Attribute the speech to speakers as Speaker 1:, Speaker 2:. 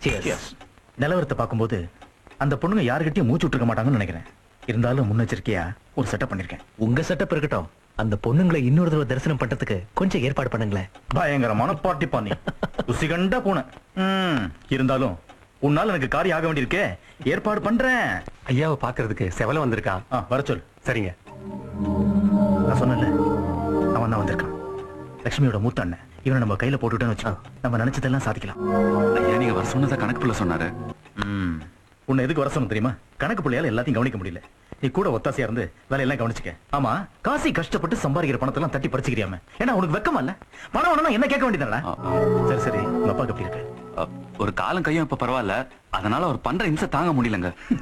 Speaker 1: Cheers. நிலவரத்தை பார்க்கும்போது அந்த பொண்ணுங்க யாருக்கிட்டையும் மூச்சு விட்டுருக்க மாட்டாங்கன்னு நினைக்கிறேன் இருந்தாலும் முன்னெச்சரிக்கையா ஒரு செட்டப் பண்ணிருக்கேன்
Speaker 2: உங்க செட்டப் இருக்கட்டும் அந்த பொண்ணுங்களை இன்னொரு தடவை தரிசனம் பண்றதுக்கு கொஞ்சம் ஏற்பாடு பண்ணுங்களேன்
Speaker 1: பயங்கரமான பார்ட்டி பண்ணி ருசிகண்டா பூனை ம், இருந்தாலும் உன்னால எனக்கு காரியம் ஆக வேண்டியிருக்கே ஏற்பாடு பண்றேன்
Speaker 3: ஐயாவை பாக்குறதுக்கு செவல வந்திருக்கான்
Speaker 1: ஆ, வர சொல்
Speaker 3: சரிங்க
Speaker 1: நான் சொன்னேன்ல அவன் தான் வந்திருக்கான் லட்சுமியோட மூத்த அண்ணன் இவனை நம்ம கையில போட்டுட்டோன்னு வச்சுக்கோ நம்ம நினைச்சதெல்லாம் சாதிக்கலாம்
Speaker 4: ஐயா நீங்க வர சொன்னதை கணக்கு புள்ள சொன்னாரு
Speaker 1: ம். உன்னை எதுக்கு வர சொன்ன தெரியுமா கணக்கு பிள்ளையால எல்லாத்தையும் கவனிக்க முடியல நீ கூட ஒத்தாசையா இருந்து வேலையெல்லாம் கவனிச்சுக்க ஆமா காசி கஷ்டப்பட்டு சம்பாதிக்கிற பணத்தெல்லாம் தட்டி பறிச்சுக்கிறியாம ஏன்னா உனக்கு வெக்கமா இல்ல பணம் வேணும்னா என்ன கேட்க வேண்டியதாடா
Speaker 4: ஆ, ஆ.
Speaker 1: சரி சரி உங்க அப்பாக்கு எப்படி இருக்கு
Speaker 4: அ, ஒரு காலம் கையும் இப்ப பரவாயில்ல அதனால அவர் பண்ற இம்சை தாங்க முடியலங்க